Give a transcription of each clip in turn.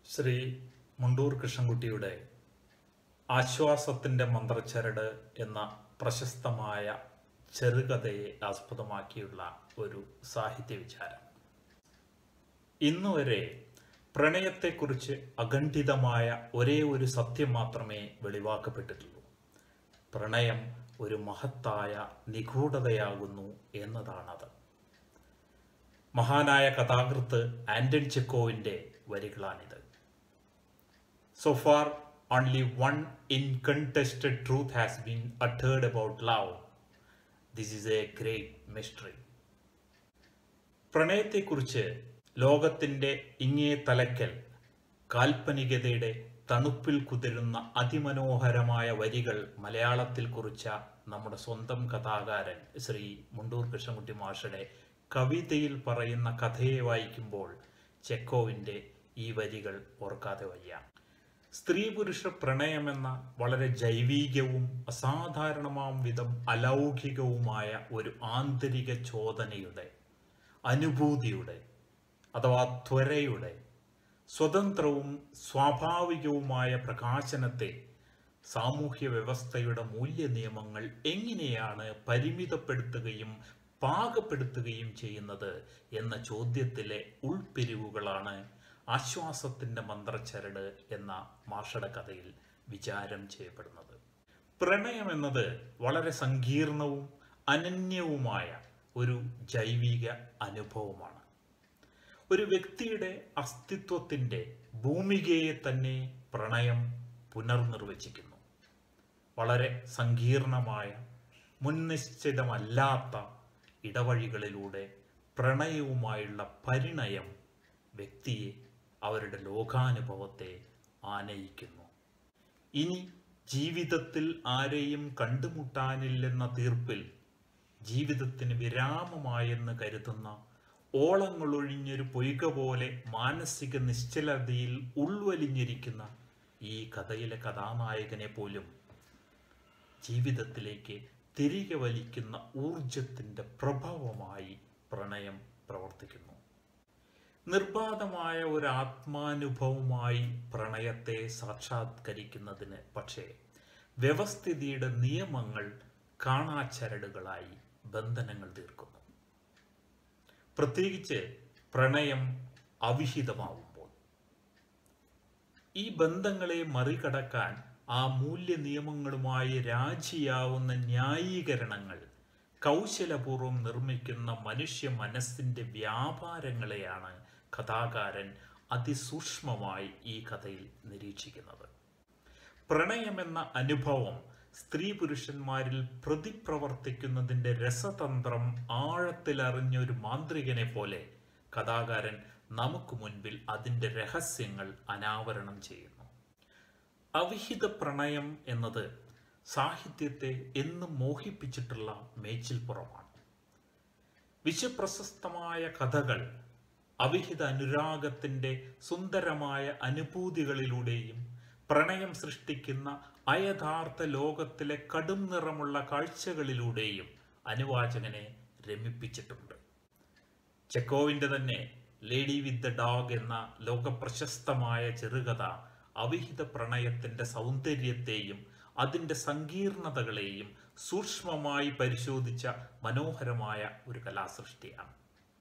ശ്രീ മുണ്ടൂർ കൃഷ്ണൻകുട്ടിയുടെ ആശ്വാസത്തിൻ്റെ മന്ത്രച്ചരട് എന്ന പ്രശസ്തമായ ചെറുകഥയെ ആസ്പദമാക്കിയുള്ള ഒരു സാഹിത്യ വിചാരം ഇന്നുവരെ പ്രണയത്തെക്കുറിച്ച് അഖണ്ഡിതമായ ഒരേ ഒരു സത്യം മാത്രമേ വെളിവാക്കപ്പെട്ടിട്ടുള്ളൂ പ്രണയം ഒരു മഹത്തായ നിഗൂഢതയാകുന്നു എന്നതാണത് മഹാനായ കഥാകൃത്ത് ആന്റൺ ചെക്കോവിന്റെ വരികളാണിത് so far only one incontested truth has been uttered about love this is a great mystery പ്രണയത്തെക്കുറിച്ച് ലോകത്തിന്റെ ഇങ്ങേ തലക്കൽ കാൽപ്പനികതയുടെ തണുപ്പിൽ കുതിരുന്ന അതിമനോഹരമായ വരികൾ മലയാളത്തിൽ കുറിച്ച നമ്മുടെ സ്വന്തം കഥാകാരൻ ശ്രീ മുണ്ടൂർ കൃഷ്ണൻകുട്ടി മാഷയുടെ കവിതയിൽ പറയുന്ന കഥയെ വായിക്കുമ്പോൾ ചെക്കോവിന്റെ ഈ വരികൾ ഓർക്കാതെ വയ്യ സ്ത്രീ പുരുഷ പ്രണയമെന്ന വളരെ ജൈവീകവും അസാധാരണമാം വിധം അലൗകികവുമായ ഒരു ആന്തരിക ചോദനയുടെ അനുഭൂതിയുടെ അഥവാ ത്വരയുടെ സ്വതന്ത്രവും സ്വാഭാവികവുമായ പ്രകാശനത്തെ സാമൂഹ്യ വ്യവസ്ഥയുടെ മൂല്യ നിയമങ്ങൾ എങ്ങനെയാണ് പരിമിതപ്പെടുത്തുകയും പാകപ്പെടുത്തുകയും ചെയ്യുന്നത് എന്ന ചോദ്യത്തിലെ ഉൾപ്പിരിവുകളാണ് ആശ്വാസത്തിന്റെ മന്ത്രച്ചരട് എന്ന മാഷയുടെ കഥയിൽ വിചാരം ചെയ്യപ്പെടുന്നത് പ്രണയം എന്നത് വളരെ സങ്കീർണവും അനന്യവുമായ ഒരു ജൈവിക അനുഭവമാണ് ഒരു വ്യക്തിയുടെ അസ്തിത്വത്തിന്റെ ഭൂമികയെ തന്നെ പ്രണയം പുനർനിർവചിക്കുന്നു വളരെ സങ്കീർണമായ മുൻനിശ്ചിതമല്ലാത്ത ഇടവഴികളിലൂടെ പ്രണയവുമായുള്ള പരിണയം വ്യക്തിയെ അവരുടെ ലോകാനുഭവത്തെ ആനയിക്കുന്നു ഇനി ജീവിതത്തിൽ ആരെയും കണ്ടുമുട്ടാനില്ലെന്ന തീർപ്പിൽ ജീവിതത്തിന് വിരാമമായെന്ന് കരുതുന്ന ഓളങ്ങളൊഴിഞ്ഞൊരു പൊയ്ക പോലെ മാനസിക നിശ്ചലതയിൽ ഉൾവലിഞ്ഞിരിക്കുന്ന ഈ കഥയിലെ കഥാനായകനെ പോലും ജീവിതത്തിലേക്ക് തിരികെ വലിക്കുന്ന ഊർജത്തിന്റെ പ്രഭവമായി പ്രണയം പ്രവർത്തിക്കുന്നു നിർബാധമായ ഒരു ആത്മാനുഭവമായി പ്രണയത്തെ സാക്ഷാത്കരിക്കുന്നതിന് പക്ഷേ വ്യവസ്ഥിതിയുടെ നിയമങ്ങൾ കാണാച്ചരടുകളായി ബന്ധനങ്ങൾ തീർക്കുന്നു പ്രത്യേകിച്ച് പ്രണയം അവിഹിതമാവുമ്പോൾ ഈ ബന്ധങ്ങളെ മറികടക്കാൻ ആ മൂല്യ നിയമങ്ങളുമായി രാജിയാവുന്ന ന്യായീകരണങ്ങൾ കൗശലപൂർവ്വം നിർമ്മിക്കുന്ന മനുഷ്യ മനസ്സിന്റെ വ്യാപാരങ്ങളെയാണ് കഥാകാരൻ അതിസൂക്ഷ്മമായി ഈ കഥയിൽ നിരീക്ഷിക്കുന്നത് പ്രണയമെന്ന അനുഭവം സ്ത്രീ പുരുഷന്മാരിൽ പ്രതിപ്രവർത്തിക്കുന്നതിന്റെ രസതന്ത്രം ആഴത്തിലറിഞ്ഞ ഒരു മാന്ത്രികനെ പോലെ കഥാകാരൻ നമുക്ക് മുൻപിൽ അതിന്റെ രഹസ്യങ്ങൾ അനാവരണം ചെയ്യുന്നു അവിഹിത പ്രണയം എന്നത് സാഹിത്യത്തെ എന്നും മോഹിപ്പിച്ചിട്ടുള്ള മേച്ചിൽപ്പുറമാണ് വിശ്വപ്രശസ്തമായ കഥകൾ അവിഹിത അനുരാഗത്തിന്റെ സുന്ദരമായ അനുഭൂതികളിലൂടെയും പ്രണയം സൃഷ്ടിക്കുന്ന അയഥാർത്ഥ ലോകത്തിലെ കടും നിറമുള്ള കാഴ്ചകളിലൂടെയും അനുവാചകനെ രമിപ്പിച്ചിട്ടുണ്ട് ചെക്കോവിന്റെ തന്നെ ലേഡി വിത്ത് ദ ഡോഗ് എന്ന ലോകപ്രശസ്തമായ ചെറുകഥ അവിഹിത പ്രണയത്തിന്റെ സൗന്ദര്യത്തെയും അതിന്റെ സങ്കീർണതകളെയും സൂക്ഷ്മമായി പരിശോധിച്ച മനോഹരമായ ഒരു കലാസൃഷ്ടിയാണ്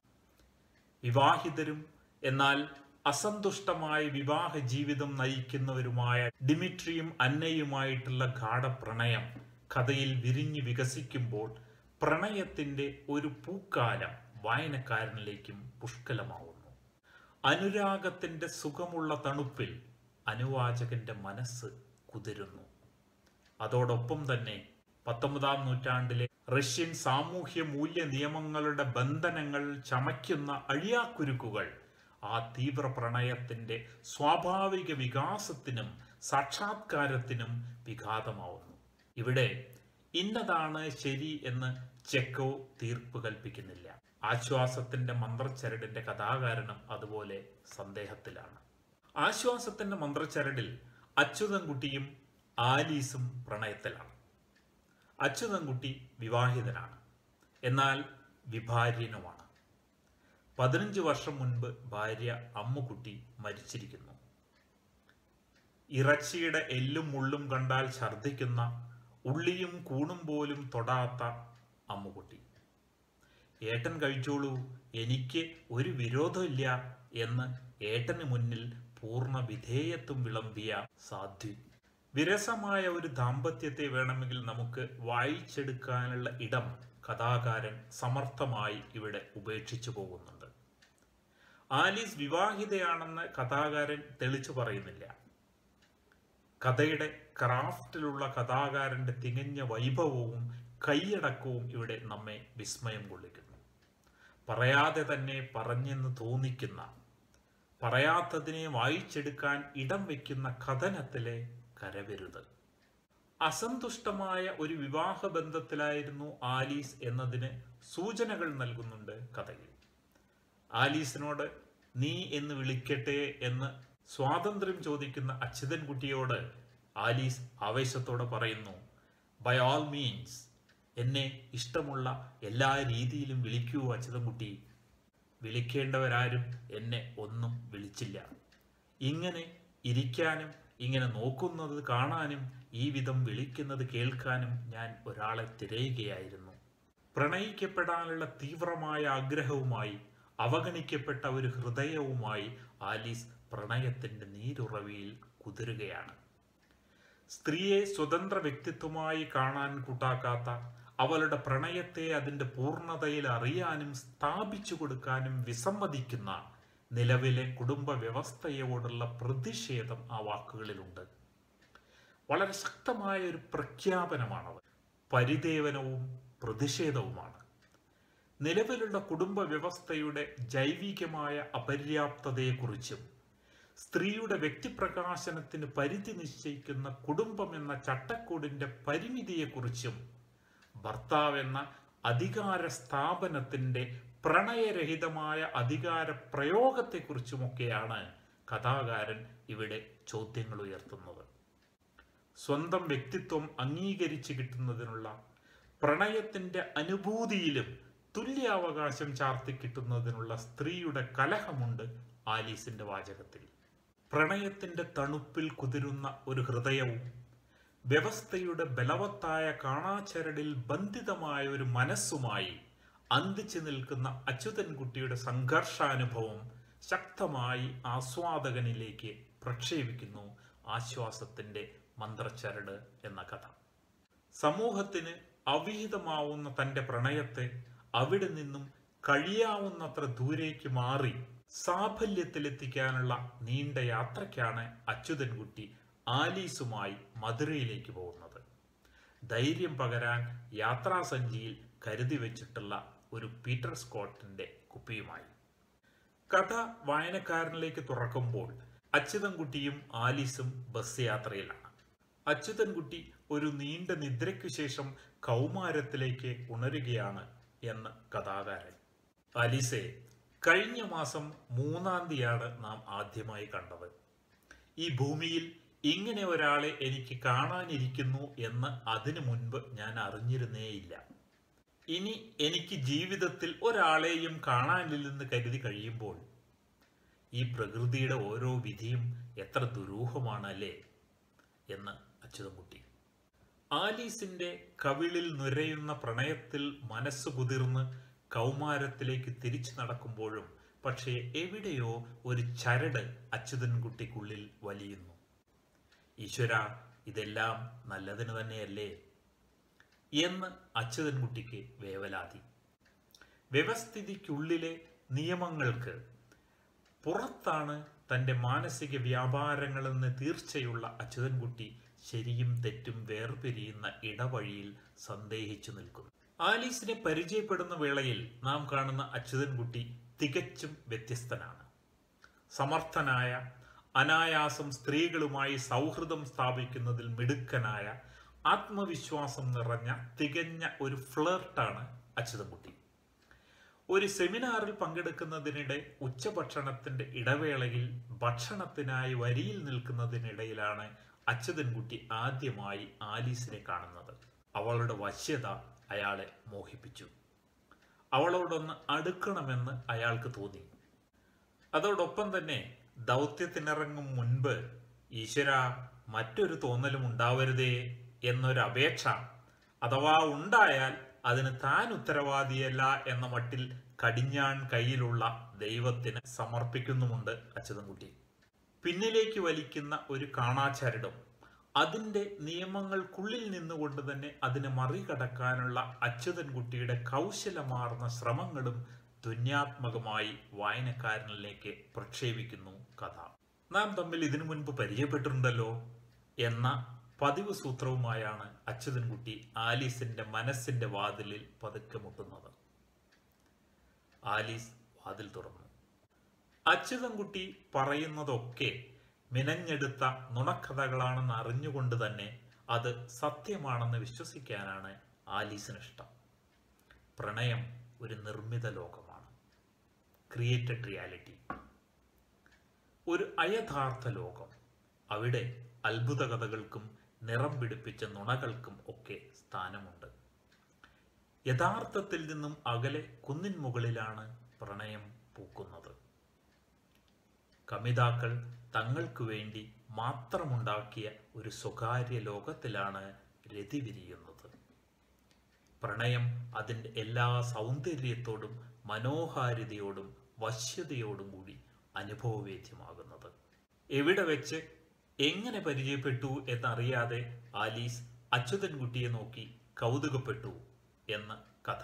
വിവാഹിതരും എന്നാൽ അസന്തുഷ്ടമായ വിവാഹ ജീവിതം നയിക്കുന്നവരുമായ ഡിമിട്രിയും അന്നയുമായിട്ടുള്ള ഗാഠപ്രണയം കഥയിൽ വിരിഞ്ഞു വികസിക്കുമ്പോൾ പ്രണയത്തിന്റെ ഒരു പൂക്കാലം വായനക്കാരനിലേക്കും പുഷ്കലമാവുന്നു അനുരാഗത്തിന്റെ സുഖമുള്ള തണുപ്പിൽ അനുവാചകന്റെ മനസ്സ് കുതിരുന്നു അതോടൊപ്പം തന്നെ പത്തൊമ്പതാം നൂറ്റാണ്ടിലെ റഷ്യൻ സാമൂഹ്യ മൂല്യ നിയമങ്ങളുടെ ബന്ധനങ്ങൾ ചമയ്ക്കുന്ന അഴിയാക്കുരുക്കുകൾ ആ തീവ്ര പ്രണയത്തിന്റെ സ്വാഭാവിക വികാസത്തിനും സാക്ഷാത്കാരത്തിനും വിഘാതമാവുന്നു ഇവിടെ ഇന്നതാണ് ശരി എന്ന് ചെക്കോ തീർപ്പ് കൽപ്പിക്കുന്നില്ല ആശ്വാസത്തിന്റെ മന്ത്രച്ചരടിന്റെ കഥാകാരനും അതുപോലെ സന്ദേഹത്തിലാണ് ആശ്വാസത്തിന്റെ മന്ത്രച്ചരടിൽ അച്യുതൻകുട്ടിയും ആലീസും പ്രണയത്തിലാണ് അച്യുതൻകുട്ടി വിവാഹിതനാണ് എന്നാൽ വിഭാര്യനുമാണ് പതിനഞ്ച് വർഷം മുൻപ് ഭാര്യ അമ്മുക്കുട്ടി മരിച്ചിരിക്കുന്നു ഇറച്ചിയുടെ എല്ലും മുള്ളും കണ്ടാൽ ഛർദ്ദിക്കുന്ന ഉള്ളിയും കൂണും പോലും തൊടാത്ത അമ്മുകുട്ടി ഏട്ടൻ കഴിച്ചോളൂ എനിക്ക് ഒരു വിരോധമില്ല എന്ന് ഏട്ടന് മുന്നിൽ പൂർണ്ണ വിധേയത്വം വിളമ്പിയ സാധ്വി വിരസമായ ഒരു ദാമ്പത്യത്തെ വേണമെങ്കിൽ നമുക്ക് വായിച്ചെടുക്കാനുള്ള ഇടം കഥാകാരൻ സമർത്ഥമായി ഇവിടെ ഉപേക്ഷിച്ചു പോകുന്നുണ്ട് ആലീസ് വിവാഹിതയാണെന്ന് കഥാകാരൻ തെളിച്ചു പറയുന്നില്ല കഥയുടെ ക്രാഫ്റ്റിലുള്ള കഥാകാരന്റെ തികഞ്ഞ വൈഭവവും കൈയടക്കവും ഇവിടെ നമ്മെ വിസ്മയം കൊള്ളിക്കുന്നു പറയാതെ തന്നെ പറഞ്ഞെന്ന് തോന്നിക്കുന്ന പറയാത്തതിനെ വായിച്ചെടുക്കാൻ ഇടം വയ്ക്കുന്ന കഥനത്തിലെ കരവരുത് അസന്തുഷ്ടമായ ഒരു വിവാഹ ബന്ധത്തിലായിരുന്നു ആലീസ് എന്നതിന് സൂചനകൾ നൽകുന്നുണ്ട് കഥയിൽ ആലീസിനോട് നീ എന്ന് വിളിക്കട്ടെ എന്ന് സ്വാതന്ത്ര്യം ചോദിക്കുന്ന അച്യുതൻകുട്ടിയോട് ആലീസ് ആവേശത്തോടെ പറയുന്നു ബൈ ഓൾ മീൻസ് എന്നെ ഇഷ്ടമുള്ള എല്ലാ രീതിയിലും വിളിക്കൂ അച്യുതൻകുട്ടി വിളിക്കേണ്ടവരാരും എന്നെ ഒന്നും വിളിച്ചില്ല ഇങ്ങനെ ഇരിക്കാനും ഇങ്ങനെ നോക്കുന്നത് കാണാനും ഈ വിധം വിളിക്കുന്നത് കേൾക്കാനും ഞാൻ ഒരാളെ തിരയുകയായിരുന്നു പ്രണയിക്കപ്പെടാനുള്ള തീവ്രമായ ആഗ്രഹവുമായി അവഗണിക്കപ്പെട്ട ഒരു ഹൃദയവുമായി ആലീസ് പ്രണയത്തിന്റെ നീരുറവിയിൽ കുതിരുകയാണ് സ്ത്രീയെ സ്വതന്ത്ര വ്യക്തിത്വമായി കാണാൻ കൂട്ടാക്കാത്ത അവളുടെ പ്രണയത്തെ അതിന്റെ പൂർണ്ണതയിൽ അറിയാനും സ്ഥാപിച്ചു കൊടുക്കാനും വിസമ്മതിക്കുന്ന നിലവിലെ കുടുംബ വ്യവസ്ഥയോടുള്ള പ്രതിഷേധം ആ വാക്കുകളിലുണ്ട് വളരെ ശക്തമായ ഒരു പ്രഖ്യാപനമാണത് പരിദേവനവും പ്രതിഷേധവുമാണ് നിലവിലുള്ള കുടുംബ വ്യവസ്ഥയുടെ ജൈവികമായ അപര്യാപ്തതയെക്കുറിച്ചും സ്ത്രീയുടെ വ്യക്തിപ്രകാശനത്തിന് പരിധി നിശ്ചയിക്കുന്ന കുടുംബം എന്ന ചട്ടക്കൂടിന്റെ പരിമിതിയെക്കുറിച്ചും ഭർത്താവ് എന്ന അധികാര സ്ഥാപനത്തിന്റെ പ്രണയരഹിതമായ അധികാര പ്രയോഗത്തെക്കുറിച്ചുമൊക്കെയാണ് കഥാകാരൻ ഇവിടെ ചോദ്യങ്ങൾ ഉയർത്തുന്നത് സ്വന്തം വ്യക്തിത്വം അംഗീകരിച്ച് കിട്ടുന്നതിനുള്ള പ്രണയത്തിന്റെ അനുഭൂതിയിലും തുല്യാവകാശം ചാർത്തി കിട്ടുന്നതിനുള്ള സ്ത്രീയുടെ കലഹമുണ്ട് ആലീസിന്റെ വാചകത്തിൽ പ്രണയത്തിന്റെ തണുപ്പിൽ കുതിരുന്ന ഒരു ഹൃദയവും വ്യവസ്ഥയുടെ ബലവത്തായ കാണാച്ചരടിൽ ബന്ധിതമായ ഒരു മനസ്സുമായി അന്തിച്ചു നിൽക്കുന്ന അച്യുതൻകുട്ടിയുടെ സംഘർഷാനുഭവം ശക്തമായി ആസ്വാദകനിലേക്ക് പ്രക്ഷേപിക്കുന്നു ആശ്വാസത്തിന്റെ മന്ത്രച്ചരട് എന്ന കഥ സമൂഹത്തിന് അവിഹിതമാവുന്ന തന്റെ പ്രണയത്തെ അവിടെ നിന്നും കഴിയാവുന്നത്ര ദൂരേക്ക് മാറി സാഫല്യത്തിലെത്തിക്കാനുള്ള നീണ്ട യാത്രയ്ക്കാണ് അച്യുതൻകുട്ടി ആലീസുമായി മധുരയിലേക്ക് പോകുന്നത് ധൈര്യം പകരാൻ യാത്രാസഞ്ചിയിൽ കരുതി വെച്ചിട്ടുള്ള ഒരു പീറ്റർ സ്കോട്ടിന്റെ കുപ്പിയുമായി കഥ വായനക്കാരനിലേക്ക് തുറക്കുമ്പോൾ അച്യുതൻകുട്ടിയും ആലീസും ബസ് യാത്രയിലാണ് അച്യുതൻകുട്ടി ഒരു നീണ്ട നിദ്രയ്ക്കു ശേഷം കൗമാരത്തിലേക്ക് ഉണരുകയാണ് എന്ന് കഥാകാരൻ ആലീസെ കഴിഞ്ഞ മാസം മൂന്നാം തീയതിയാണ് നാം ആദ്യമായി കണ്ടത് ഈ ഭൂമിയിൽ ഇങ്ങനെ ഒരാളെ എനിക്ക് കാണാനിരിക്കുന്നു എന്ന് അതിനു മുൻപ് ഞാൻ അറിഞ്ഞിരുന്നേയില്ല ഇനി എനിക്ക് ജീവിതത്തിൽ ഒരാളെയും കാണാനില്ലെന്ന് കരുതി കഴിയുമ്പോൾ ഈ പ്രകൃതിയുടെ ഓരോ വിധിയും എത്ര ദുരൂഹമാണ് അല്ലേ എന്ന് അച്യുതൻകുട്ടി ആലീസിന്റെ കവിളിൽ നുരയുന്ന പ്രണയത്തിൽ മനസ്സ് കുതിർന്ന് കൗമാരത്തിലേക്ക് തിരിച്ചു നടക്കുമ്പോഴും പക്ഷേ എവിടെയോ ഒരു ചരട് അച്യുതൻകുട്ടിക്കുള്ളിൽ വലിയുന്നു ഈശ്വര ഇതെല്ലാം നല്ലതിന് തന്നെയല്ലേ എന്ന് അച്യുതൻകുട്ടിക്ക് വേവലാതി വ്യവസ്ഥിതിക്കുള്ളിലെ നിയമങ്ങൾക്ക് പുറത്താണ് തന്റെ മാനസിക വ്യാപാരങ്ങളെന്ന് തീർച്ചയുള്ള അച്യുതൻകുട്ടി ശരിയും തെറ്റും വേർപിരിയുന്ന ഇടവഴിയിൽ സന്ദേഹിച്ചു നിൽക്കുന്നു ആലീസിനെ പരിചയപ്പെടുന്ന വേളയിൽ നാം കാണുന്ന അച്യുതൻകുട്ടി തികച്ചും വ്യത്യസ്തനാണ് സമർത്ഥനായ അനായാസം സ്ത്രീകളുമായി സൗഹൃദം സ്ഥാപിക്കുന്നതിൽ മിടുക്കനായ ആത്മവിശ്വാസം നിറഞ്ഞ തികഞ്ഞ ഒരു ഫ്ലേർട്ടാണ് അച്യുതൻകുട്ടി ഒരു സെമിനാറിൽ പങ്കെടുക്കുന്നതിനിടെ ഉച്ചഭക്ഷണത്തിന്റെ ഇടവേളയിൽ ഭക്ഷണത്തിനായി വരിയിൽ നിൽക്കുന്നതിനിടയിലാണ് അച്യുതൻകുട്ടി ആദ്യമായി ആലീസിനെ കാണുന്നത് അവളുടെ വശ്യത അയാളെ മോഹിപ്പിച്ചു അവളോടൊന്ന് അടുക്കണമെന്ന് അയാൾക്ക് തോന്നി അതോടൊപ്പം തന്നെ ദൗത്യത്തിനിറങ്ങും മുൻപ് ഈശ്വര മറ്റൊരു തോന്നലും ഉണ്ടാവരുതേ എന്നൊരു അപേക്ഷ അഥവാ ഉണ്ടായാൽ അതിന് താൻ ഉത്തരവാദിയല്ല എന്ന മട്ടിൽ കടിഞ്ഞാൺ കയ്യിലുള്ള ദൈവത്തിന് സമർപ്പിക്കുന്നുമുണ്ട് അച്യുതൻകുട്ടി പിന്നിലേക്ക് വലിക്കുന്ന ഒരു കാണാചരടും അതിന്റെ നിയമങ്ങൾക്കുള്ളിൽ നിന്നുകൊണ്ട് തന്നെ അതിനെ മറികടക്കാനുള്ള അച്യുതൻകുട്ടിയുടെ കൗശലമാർന്ന ശ്രമങ്ങളും ധ്വന്യാത്മകമായി വായനക്കാരനിലേക്ക് പ്രക്ഷേപിക്കുന്നു കഥ നാം തമ്മിൽ ഇതിനു മുൻപ് പരിചയപ്പെട്ടിട്ടുണ്ടല്ലോ എന്ന പതിവ് സൂത്രവുമായാണ് അച്യുതൻകുട്ടി ആലീസിന്റെ മനസ്സിന്റെ വാതിലിൽ പതുക്കെ മുട്ടുന്നത് ആലീസ് വാതിൽ തുറന്നു അച്യുതൻകുട്ടി പറയുന്നതൊക്കെ മിനഞ്ഞെടുത്ത നുണക്കഥകളാണെന്ന് അറിഞ്ഞുകൊണ്ട് തന്നെ അത് സത്യമാണെന്ന് വിശ്വസിക്കാനാണ് ആലീസിന് ഇഷ്ടം പ്രണയം ഒരു നിർമ്മിത ലോകമാണ് ക്രിയേറ്റഡ് റിയാലിറ്റി ഒരു അയഥാർത്ഥ ലോകം അവിടെ അത്ഭുത കഥകൾക്കും നിറം പിടിപ്പിച്ച നുണകൾക്കും ഒക്കെ സ്ഥാനമുണ്ട് യഥാർത്ഥത്തിൽ നിന്നും അകലെ കുന്നിൻ മുകളിലാണ് പ്രണയം പൂക്കുന്നത് കമിതാക്കൾ തങ്ങൾക്ക് വേണ്ടി മാത്രമുണ്ടാക്കിയ ഒരു സ്വകാര്യ ലോകത്തിലാണ് രതി വിരിയുന്നത് പ്രണയം അതിൻ്റെ എല്ലാ സൗന്ദര്യത്തോടും മനോഹാരിതയോടും വശ്യതയോടും കൂടി അനുഭവവേദ്യമാകുന്നത് എവിടെ വെച്ച് എങ്ങനെ പരിചയപ്പെട്ടു എന്നറിയാതെ ആലീസ് അച്യുതൻകുട്ടിയെ നോക്കി കൗതുകപ്പെട്ടു എന്ന് കഥ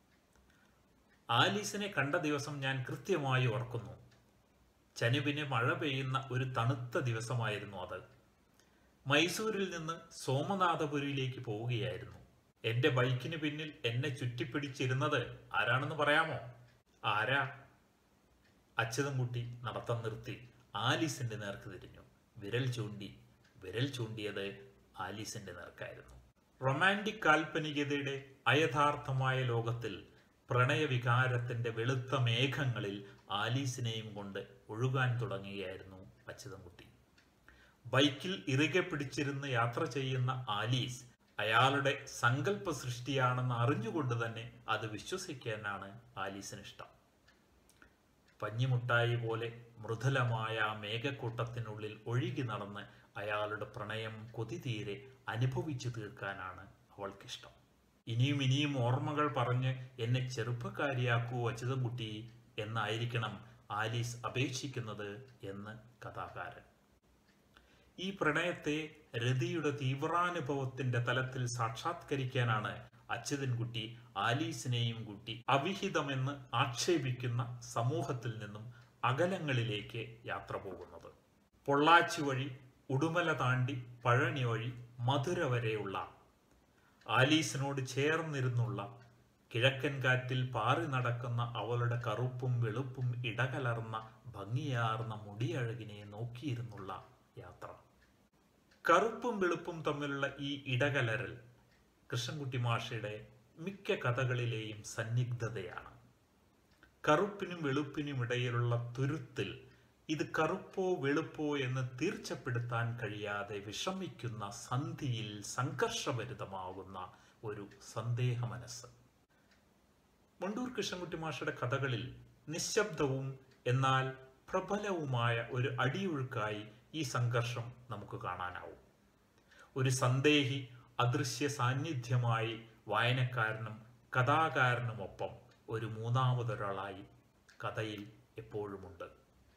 ആലീസിനെ കണ്ട ദിവസം ഞാൻ കൃത്യമായി ഓർക്കുന്നു ചനുവിന് മഴ പെയ്യുന്ന ഒരു തണുത്ത ദിവസമായിരുന്നു അത് മൈസൂരിൽ നിന്ന് സോമനാഥപുരിയിലേക്ക് പോവുകയായിരുന്നു എന്റെ ബൈക്കിന് പിന്നിൽ എന്നെ ചുറ്റിപ്പിടിച്ചിരുന്നത് ആരാണെന്ന് പറയാമോ ആരാ അച്യുതൻകുട്ടി നടത്തം നിർത്തി ആലീസിന്റെ നേർക്ക് തിരിഞ്ഞു വിരൽ ചൂണ്ടി വിരൽ ചൂണ്ടിയത് ആലീസിന്റെ നേർക്കായിരുന്നു റൊമാൻറ്റിക് കാൽപ്പനികതയുടെ അയഥാർത്ഥമായ ലോകത്തിൽ പ്രണയവികാരത്തിന്റെ വെളുത്ത മേഘങ്ങളിൽ ആലീസിനെയും കൊണ്ട് ഒഴുകാൻ തുടങ്ങുകയായിരുന്നു അച്യുതൻകുട്ടി ബൈക്കിൽ ഇറുകെ പിടിച്ചിരുന്ന് യാത്ര ചെയ്യുന്ന ആലീസ് അയാളുടെ സങ്കല്പ സൃഷ്ടിയാണെന്ന് അറിഞ്ഞുകൊണ്ട് തന്നെ അത് വിശ്വസിക്കാനാണ് ആലീസിന് ഇഷ്ടം പഞ്ഞിമുട്ടായി പോലെ മൃദുലമായ ആ മേഘക്കൂട്ടത്തിനുള്ളിൽ ഒഴുകി നടന്ന് അയാളുടെ പ്രണയം കൊതി തീരെ അനുഭവിച്ചു തീർക്കാനാണ് അവൾക്കിഷ്ടം ഇനിയും ഇനിയും ഓർമ്മകൾ പറഞ്ഞ് എന്നെ ചെറുപ്പക്കാരിയാക്കൂ അച്യുതൻകുട്ടി എന്നായിരിക്കണം ആലീസ് അപേക്ഷിക്കുന്നത് എന്ന് കഥാകാരൻ ഈ പ്രണയത്തെ രതിയുടെ തീവ്രാനുഭവത്തിന്റെ തലത്തിൽ സാക്ഷാത്കരിക്കാനാണ് അച്യുതൻകുട്ടി ആലീസിനെയും കുട്ടി അവിഹിതമെന്ന് ആക്ഷേപിക്കുന്ന സമൂഹത്തിൽ നിന്നും അകലങ്ങളിലേക്ക് യാത്ര പോകുന്നത് പൊള്ളാച്ചി വഴി ഉടുമല താണ്ടി പഴനി വഴി മധുര വരെയുള്ള ആലീസിനോട് ചേർന്നിരുന്നുള്ള കിഴക്കൻ കാറ്റിൽ പാറി നടക്കുന്ന അവളുടെ കറുപ്പും വെളുപ്പും ഇടകലർന്ന ഭംഗിയാർന്ന മുടിയഴകിനെ നോക്കിയിരുന്നുള്ള യാത്ര കറുപ്പും വെളുപ്പും തമ്മിലുള്ള ഈ ഇടകലരൽ കൃഷ്ണൻകുട്ടി മാഷയുടെ മിക്ക കഥകളിലെയും സന്നിഗ്ധതയാണ് കറുപ്പിനും വെളുപ്പിനും ഇടയിലുള്ള തുരുത്തിൽ ഇത് കറുപ്പോ വെളുപ്പോ എന്ന് തീർച്ചപ്പെടുത്താൻ കഴിയാതെ വിഷമിക്കുന്ന സന്ധിയിൽ സംഘർഷഭരിതമാകുന്ന ഒരു സന്ദേഹ മനസ്സ് മണ്ടൂർ കൃഷ്ണൻകുട്ടി മാഷയുടെ കഥകളിൽ നിശബ്ദവും എന്നാൽ പ്രബലവുമായ ഒരു അടിയൊഴുക്കായി ഈ സംഘർഷം നമുക്ക് കാണാനാവും ഒരു സന്ദേഹി അദൃശ്യ സാന്നിധ്യമായി വായനക്കാരനും കഥാകാരനുമൊപ്പം ഒരു മൂന്നാമതൊരാളായി കഥയിൽ എപ്പോഴുമുണ്ട്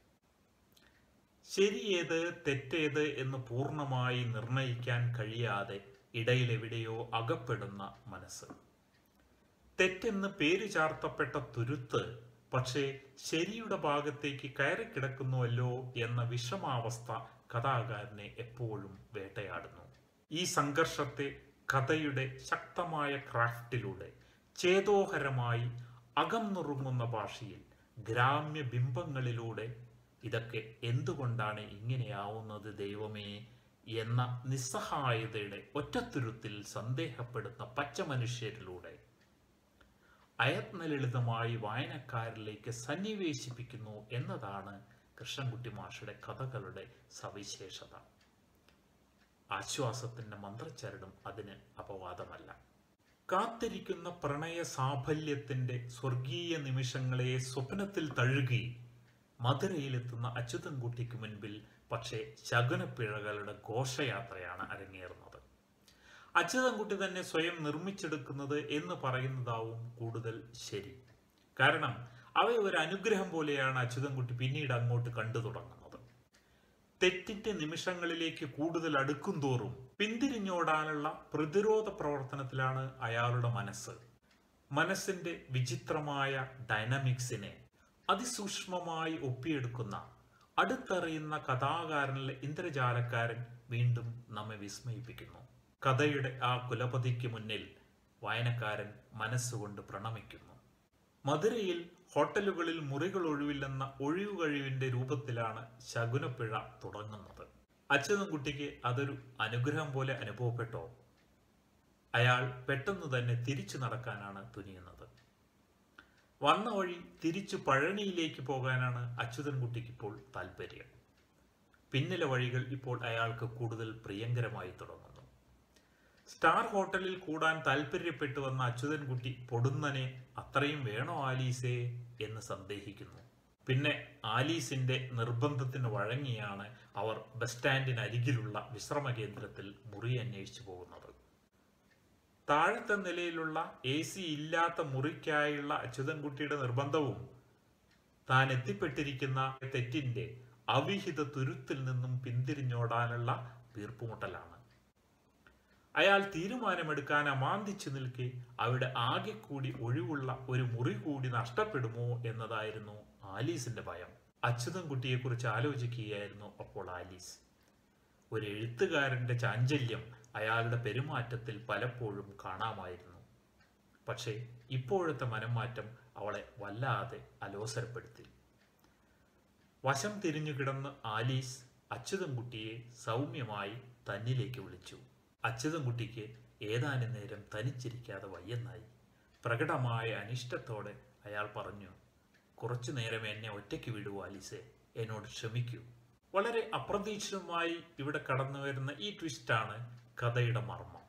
ശരിയേത് തെറ്റേത് എന്ന് പൂർണ്ണമായി നിർണയിക്കാൻ കഴിയാതെ ഇടയിലെവിടെയോ അകപ്പെടുന്ന മനസ്സ് തെറ്റെന്ന് പേര് ചാർത്തപ്പെട്ട തുരുത്ത് പക്ഷേ ശരിയുടെ ഭാഗത്തേക്ക് കയറി കിടക്കുന്നുവല്ലോ എന്ന വിഷമാവസ്ഥ കഥാകാരനെ എപ്പോഴും വേട്ടയാടുന്നു ഈ സംഘർഷത്തെ കഥയുടെ ശക്തമായ ക്രാഫ്റ്റിലൂടെ ചേതോഹരമായി അകം നുറുങ്ങുന്ന ഭാഷയിൽ ഗ്രാമ്യ ബിംബങ്ങളിലൂടെ ഇതൊക്കെ എന്തുകൊണ്ടാണ് ഇങ്ങനെയാവുന്നത് ദൈവമേ എന്ന നിസ്സഹായതയുടെ ഒറ്റത്തുരുത്തിൽ സന്ദേഹപ്പെടുന്ന പച്ച മനുഷ്യരിലൂടെ അയത്നലളിതമായി വായനക്കാരിലേക്ക് സന്നിവേശിപ്പിക്കുന്നു എന്നതാണ് കൃഷ്ണൻകുട്ടി മാഷയുടെ കഥകളുടെ സവിശേഷത ആശ്വാസത്തിന്റെ മന്ത്രച്ചരടും അതിന് അപവാദമല്ല കാത്തിരിക്കുന്ന പ്രണയ സാഫല്യത്തിന്റെ സ്വർഗീയ നിമിഷങ്ങളെ സ്വപ്നത്തിൽ തഴുകി മധുരയിലെത്തുന്ന അച്യുതൻകുട്ടിക്ക് മുൻപിൽ പക്ഷേ ശകുനപ്പിഴകളുടെ ഘോഷയാത്രയാണ് അരങ്ങേറുന്നത് അച്യുതൻകുട്ടി തന്നെ സ്വയം നിർമ്മിച്ചെടുക്കുന്നത് എന്ന് പറയുന്നതാവും കൂടുതൽ ശരി കാരണം അവയെ ഒരു അനുഗ്രഹം പോലെയാണ് അച്യുതൻകുട്ടി പിന്നീട് അങ്ങോട്ട് കണ്ടു തുടങ്ങുന്നത് തെറ്റിന്റെ നിമിഷങ്ങളിലേക്ക് കൂടുതൽ അടുക്കും തോറും പിന്തിരിഞ്ഞോടാനുള്ള പ്രതിരോധ പ്രവർത്തനത്തിലാണ് അയാളുടെ മനസ്സ് മനസ്സിന്റെ വിചിത്രമായ ഡൈനാമിക്സിനെ അതിസൂക്ഷ്മമായി ഒപ്പിയെടുക്കുന്ന അടുത്തറിയുന്ന കഥാകാരനിലെ ഇന്ദ്രജാലക്കാരൻ വീണ്ടും നമ്മെ വിസ്മയിപ്പിക്കുന്നു കഥയുടെ ആ കുലപതിക്ക് മുന്നിൽ വായനക്കാരൻ മനസ്സുകൊണ്ട് പ്രണമിക്കുന്നു മധുരയിൽ ഹോട്ടലുകളിൽ മുറികൾ ഒഴിവില്ലെന്ന ഒഴിവുകഴിവിന്റെ രൂപത്തിലാണ് ശകുനപ്പിഴ തുടങ്ങുന്നത് അച്യുതൻകുട്ടിക്ക് അതൊരു അനുഗ്രഹം പോലെ അനുഭവപ്പെട്ടോ അയാൾ പെട്ടെന്ന് തന്നെ തിരിച്ചു നടക്കാനാണ് തുനിയുന്നത് വന്ന വഴി തിരിച്ചു പഴനിയിലേക്ക് പോകാനാണ് അച്യുതൻകുട്ടിക്ക് ഇപ്പോൾ താല്പര്യം പിന്നിലെ വഴികൾ ഇപ്പോൾ അയാൾക്ക് കൂടുതൽ പ്രിയങ്കരമായി തുടങ്ങുന്നു സ്റ്റാർ ഹോട്ടലിൽ കൂടാൻ താല്പര്യപ്പെട്ടു വന്ന അച്യുതൻകുട്ടി പൊടുന്നനെ അത്രയും വേണോ ആലീസേ എന്ന് സന്ദേഹിക്കുന്നു പിന്നെ ആലീസിന്റെ നിർബന്ധത്തിന് വഴങ്ങിയാണ് അവർ ബസ് സ്റ്റാൻഡിനരികിലുള്ള വിശ്രമ കേന്ദ്രത്തിൽ മുറി അന്വേഷിച്ചു പോകുന്നത് താഴത്തെ നിലയിലുള്ള എ സി ഇല്ലാത്ത മുറിക്കായുള്ള അച്യുതൻകുട്ടിയുടെ നിർബന്ധവും താൻ എത്തിപ്പെട്ടിരിക്കുന്ന തെറ്റിന്റെ അവിഹിത തുരുത്തിൽ നിന്നും പിന്തിരിഞ്ഞോടാനുള്ള വീർപ്പുമുട്ടലാണ് അയാൾ തീരുമാനമെടുക്കാൻ അമാന്തിച്ചു നിൽക്കെ അവിടെ ആകെ കൂടി ഒഴിവുള്ള ഒരു മുറി കൂടി നഷ്ടപ്പെടുമോ എന്നതായിരുന്നു ആലീസിന്റെ ഭയം അച്യുതൻകുട്ടിയെക്കുറിച്ച് ആലോചിക്കുകയായിരുന്നു അപ്പോൾ ആലീസ് ഒരു എഴുത്തുകാരന്റെ ചാഞ്ചല്യം അയാളുടെ പെരുമാറ്റത്തിൽ പലപ്പോഴും കാണാമായിരുന്നു പക്ഷേ ഇപ്പോഴത്തെ മനംമാറ്റം അവളെ വല്ലാതെ അലോസരപ്പെടുത്തി വശം തിരിഞ്ഞു കിടന്ന് ആലീസ് അച്യുതൻകുട്ടിയെ സൗമ്യമായി തന്നിലേക്ക് വിളിച്ചു അച്യുതൻകുട്ടിക്ക് ഏതാനും നേരം തനിച്ചിരിക്കാതെ വയ്യെന്നായി പ്രകടമായ അനിഷ്ടത്തോടെ അയാൾ പറഞ്ഞു കുറച്ചു നേരം എന്നെ ഒറ്റയ്ക്ക് വിടൂ ആലീസെ എന്നോട് ക്ഷമിക്കൂ വളരെ അപ്രതീക്ഷിതമായി ഇവിടെ കടന്നു വരുന്ന ഈ ട്വിസ്റ്റാണ് കഥയുടെ മർമ്മം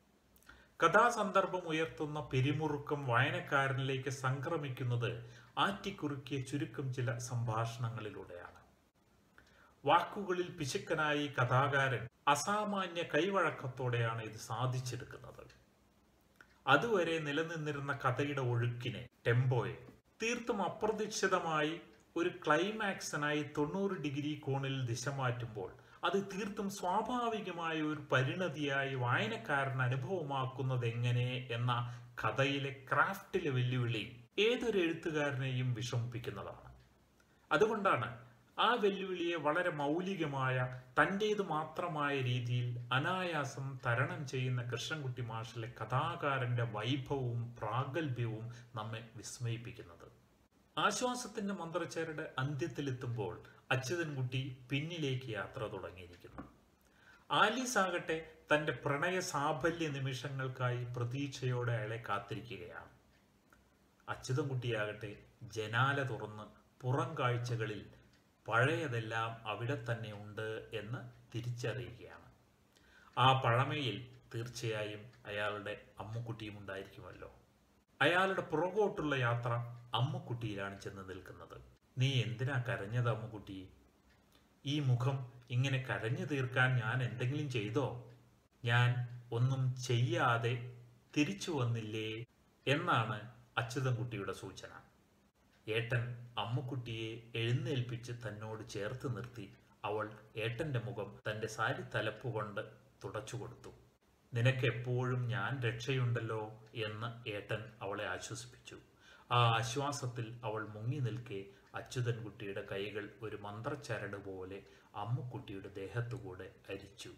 കഥാസന്ദർഭം ഉയർത്തുന്ന പിരിമുറുക്കം വായനക്കാരനിലേക്ക് സംക്രമിക്കുന്നത് ആറ്റിക്കുറുക്കിയ ചുരുക്കം ചില സംഭാഷണങ്ങളിലൂടെയാണ് വാക്കുകളിൽ പിശുക്കനായി കഥാകാരൻ അസാമാന്യ കൈവഴക്കത്തോടെയാണ് ഇത് സാധിച്ചെടുക്കുന്നത് അതുവരെ നിലനിന്നിരുന്ന കഥയുടെ ഒഴുക്കിനെ ടെമ്പോയെ തീർത്തും അപ്രതീക്ഷിതമായി ഒരു ക്ലൈമാക്സിനായി തൊണ്ണൂറ് ഡിഗ്രി കോണിൽ ദിശ മാറ്റുമ്പോൾ അത് തീർത്തും സ്വാഭാവികമായ ഒരു പരിണതിയായി വായനക്കാരൻ അനുഭവമാക്കുന്നത് എങ്ങനെ എന്ന കഥയിലെ ക്രാഫ്റ്റിലെ വെല്ലുവിളി ഏതൊരു എഴുത്തുകാരനെയും വിഷമിപ്പിക്കുന്നതാണ് അതുകൊണ്ടാണ് ആ വെല്ലുവിളിയെ വളരെ മൗലികമായ തൻ്റേത് മാത്രമായ രീതിയിൽ അനായാസം തരണം ചെയ്യുന്ന കൃഷ്ണൻകുട്ടി മാഷിലെ കഥാകാരന്റെ വൈഭവവും പ്രാഗൽഭ്യവും നമ്മെ വിസ്മയിപ്പിക്കുന്നത് ആശ്വാസത്തിന്റെ മന്ത്രച്ചേരുടെ അന്ത്യത്തിലെത്തുമ്പോൾ അച്യുതൻകുട്ടി പിന്നിലേക്ക് യാത്ര തുടങ്ങിയിരിക്കുന്നു ആലീസ് ആകട്ടെ തന്റെ പ്രണയ സാഫല്യ നിമിഷങ്ങൾക്കായി പ്രതീക്ഷയോടെ അയാളെ കാത്തിരിക്കുകയാണ് അച്യുതൻകുട്ടിയാകട്ടെ ജനാല തുറന്ന് പുറം കാഴ്ചകളിൽ പഴയതെല്ലാം അവിടെ തന്നെ ഉണ്ട് എന്ന് തിരിച്ചറിയുകയാണ് ആ പഴമയിൽ തീർച്ചയായും അയാളുടെ അമ്മുക്കുട്ടിയും ഉണ്ടായിരിക്കുമല്ലോ അയാളുടെ പുറകോട്ടുള്ള യാത്ര അമ്മുക്കുട്ടിയിലാണ് ചെന്ന് നിൽക്കുന്നത് നീ എന്തിനാ കരഞ്ഞത് അമ്മുക്കുട്ടി ഈ മുഖം ഇങ്ങനെ കരഞ്ഞു തീർക്കാൻ ഞാൻ എന്തെങ്കിലും ചെയ്തോ ഞാൻ ഒന്നും ചെയ്യാതെ തിരിച്ചു വന്നില്ലേ എന്നാണ് അച്യുതൻകുട്ടിയുടെ സൂചന ഏട്ടൻ അമ്മുക്കുട്ടിയെ എഴുന്നേൽപ്പിച്ച് തന്നോട് ചേർത്ത് നിർത്തി അവൾ ഏട്ടന്റെ മുഖം തന്റെ സാരി തലപ്പുകൊണ്ട് തുടച്ചു കൊടുത്തു നിനക്ക് എപ്പോഴും ഞാൻ രക്ഷയുണ്ടല്ലോ എന്ന് ഏട്ടൻ അവളെ ആശ്വസിപ്പിച്ചു ആ ആശ്വാസത്തിൽ അവൾ മുങ്ങി നിൽക്കെ അച്യുതൻകുട്ടിയുടെ കൈകൾ ഒരു മന്ത്രച്ചരട് പോലെ അമ്മുക്കുട്ടിയുടെ ദേഹത്തുകൂടെ അരിച്ചു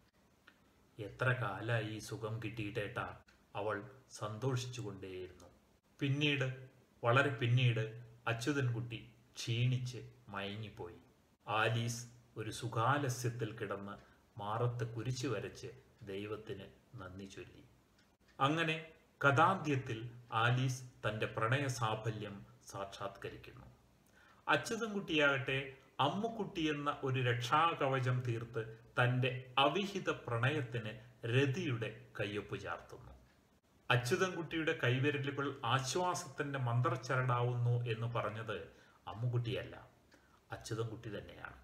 എത്ര കാലായി ഈ സുഖം കിട്ടിയിട്ടേട്ടാ അവൾ സന്തോഷിച്ചുകൊണ്ടേയിരുന്നു പിന്നീട് വളരെ പിന്നീട് അച്യുതൻകുട്ടി ക്ഷീണിച്ച് മയങ്ങിപ്പോയി ആലീസ് ഒരു സുഖാലസ്യത്തിൽ കിടന്ന് മാറത്ത് കുരിച്ചു വരച്ച് ദൈവത്തിന് നന്ദി ചൊല്ലി അങ്ങനെ കഥാന്ത്യത്തിൽ ആലീസ് തന്റെ പ്രണയ സാഫല്യം സാക്ഷാത്കരിക്കുന്നു അച്യുതൻകുട്ടിയാകട്ടെ അമ്മുക്കുട്ടി എന്ന ഒരു രക്ഷാകവചം തീർത്ത് തന്റെ അവിഹിത പ്രണയത്തിന് രതിയുടെ കയ്യൊപ്പ് ചാർത്തുന്നു അച്യുതൻകുട്ടിയുടെ കൈവിരലുകൾ ആശ്വാസത്തിന്റെ മന്ത്രച്ചരടാവുന്നു എന്ന് പറഞ്ഞത് അമ്മുക്കുട്ടിയല്ല അച്യുതൻകുട്ടി തന്നെയാണ്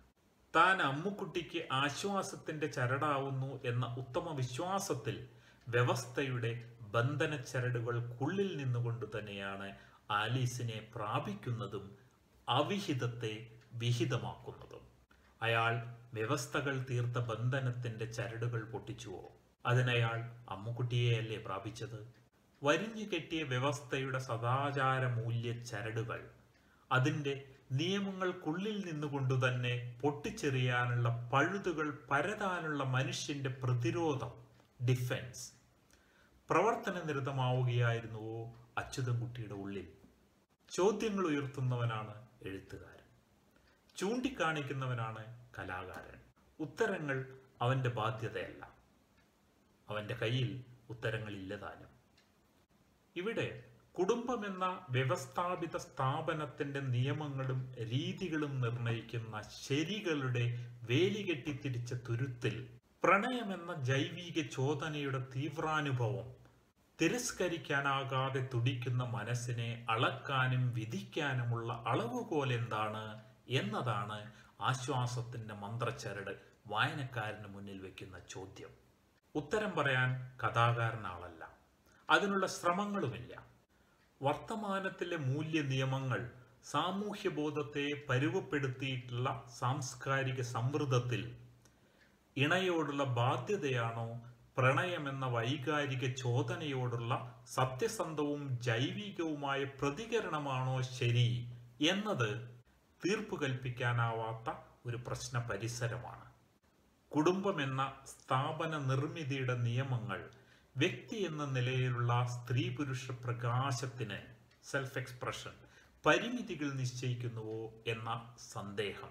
താൻ അമ്മുക്കുട്ടിക്ക് ആശ്വാസത്തിന്റെ ചരടാവുന്നു എന്ന ഉത്തമ വിശ്വാസത്തിൽ വ്യവസ്ഥയുടെ ബന്ധന ചരടുകൾക്കുള്ളിൽ നിന്നുകൊണ്ട് തന്നെയാണ് ആലീസിനെ പ്രാപിക്കുന്നതും അവിഹിതത്തെ വിഹിതമാക്കുന്നതും അയാൾ വ്യവസ്ഥകൾ തീർത്ത ബന്ധനത്തിന്റെ ചരടുകൾ പൊട്ടിച്ചുവോ അതിനയാൾ അമ്മുക്കുട്ടിയെയല്ലേ പ്രാപിച്ചത് വരിഞ്ഞു കെട്ടിയ വ്യവസ്ഥയുടെ സദാചാര മൂല്യ ചരടുകൾ അതിന്റെ നിയമങ്ങൾക്കുള്ളിൽ നിന്നുകൊണ്ട് തന്നെ പൊട്ടിച്ചെറിയാനുള്ള പഴുതുകൾ പരതാനുള്ള മനുഷ്യന്റെ പ്രതിരോധം ഡിഫൻസ് പ്രവർത്തന നിരതമാവുകയായിരുന്നുവോ അച്യുതൻകുട്ടിയുടെ ഉള്ളിൽ ചോദ്യങ്ങൾ ഉയർത്തുന്നവനാണ് എഴുത്തുകാരൻ ചൂണ്ടിക്കാണിക്കുന്നവനാണ് കലാകാരൻ ഉത്തരങ്ങൾ അവന്റെ ബാധ്യതയല്ല അവന്റെ കയ്യിൽ ഉത്തരങ്ങളില്ലതാനും ഇവിടെ കുടുംബമെന്ന വ്യവസ്ഥാപിത സ്ഥാപനത്തിന്റെ നിയമങ്ങളും രീതികളും നിർണയിക്കുന്ന ശരികളുടെ വേലികെട്ടിത്തിരിച്ച തുരുത്തിൽ പ്രണയമെന്ന ജൈവിക ചോദനയുടെ തീവ്രാനുഭവം തിരസ്കരിക്കാനാകാതെ തുടിക്കുന്ന മനസ്സിനെ അളക്കാനും വിധിക്കാനുമുള്ള അളവുകോൽ എന്താണ് എന്നതാണ് ആശ്വാസത്തിന്റെ മന്ത്രച്ചരട് വായനക്കാരന് മുന്നിൽ വെക്കുന്ന ചോദ്യം ഉത്തരം പറയാൻ കഥാകാരനാളല്ല അതിനുള്ള ശ്രമങ്ങളുമില്ല വർത്തമാനത്തിലെ മൂല്യ നിയമങ്ങൾ സാമൂഹ്യബോധത്തെ പരുവപ്പെടുത്തിയിട്ടുള്ള സാംസ്കാരിക സമൃദ്ധത്തിൽ ഇണയോടുള്ള ബാധ്യതയാണോ പ്രണയമെന്ന വൈകാരിക ചോദനയോടുള്ള സത്യസന്ധവും ജൈവികവുമായ പ്രതികരണമാണോ ശരി എന്നത് തീർപ്പ് കൽപ്പിക്കാനാവാത്ത ഒരു പ്രശ്ന പരിസരമാണ് കുടുംബമെന്ന സ്ഥാപന നിർമ്മിതിയുടെ നിയമങ്ങൾ വ്യക്തി എന്ന നിലയിലുള്ള സ്ത്രീ പുരുഷ പ്രകാശത്തിന് സെൽഫ് എക്സ്പ്രഷൻ പരിമിതികൾ നിശ്ചയിക്കുന്നുവോ എന്ന സന്ദേഹം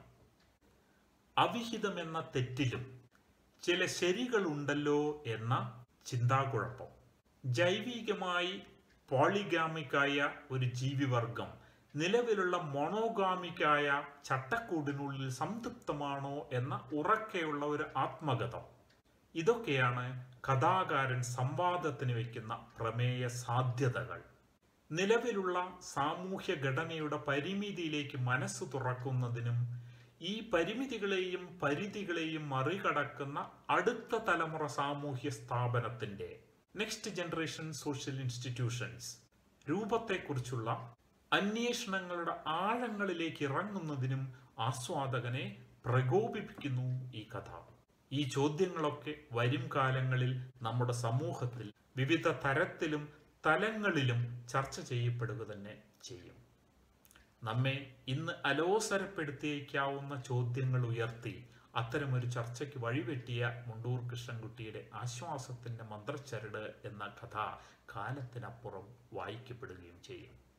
അവിഹിതമെന്ന തെറ്റിലും ചില ശരികളുണ്ടല്ലോ എന്ന ചിന്താകുഴപ്പം ജൈവികമായി പോളിഗാമിക്കായ ഒരു ജീവിവർഗം നിലവിലുള്ള മൊണോഗാമിക്കായ ചട്ടക്കൂടിനുള്ളിൽ സംതൃപ്തമാണോ എന്ന ഉറക്കെയുള്ള ഒരു ആത്മഗതം ഇതൊക്കെയാണ് കഥാകാരൻ സംവാദത്തിന് വയ്ക്കുന്ന പ്രമേയ സാധ്യതകൾ നിലവിലുള്ള സാമൂഹ്യ ഘടനയുടെ പരിമിതിയിലേക്ക് മനസ്സ് തുറക്കുന്നതിനും ഈ പരിമിതികളെയും പരിധികളെയും മറികടക്കുന്ന അടുത്ത തലമുറ സാമൂഹ്യ സ്ഥാപനത്തിന്റെ നെക്സ്റ്റ് ജനറേഷൻ സോഷ്യൽ ഇൻസ്റ്റിറ്റ്യൂഷൻസ് രൂപത്തെക്കുറിച്ചുള്ള അന്വേഷണങ്ങളുടെ ആഴങ്ങളിലേക്ക് ഇറങ്ങുന്നതിനും ആസ്വാദകനെ പ്രകോപിപ്പിക്കുന്നു ഈ കഥ ഈ ചോദ്യങ്ങളൊക്കെ വരും കാലങ്ങളിൽ നമ്മുടെ സമൂഹത്തിൽ വിവിധ തരത്തിലും തലങ്ങളിലും ചർച്ച ചെയ്യപ്പെടുക തന്നെ ചെയ്യും നമ്മെ ഇന്ന് അലോസരപ്പെടുത്തിയേക്കാവുന്ന ചോദ്യങ്ങൾ ഉയർത്തി അത്തരമൊരു ചർച്ചയ്ക്ക് വഴിവെട്ടിയ മുണ്ടൂർ കൃഷ്ണൻകുട്ടിയുടെ ആശ്വാസത്തിന്റെ മന്ത്രച്ചരട് എന്ന കഥ കാലത്തിനപ്പുറം വായിക്കപ്പെടുകയും ചെയ്യും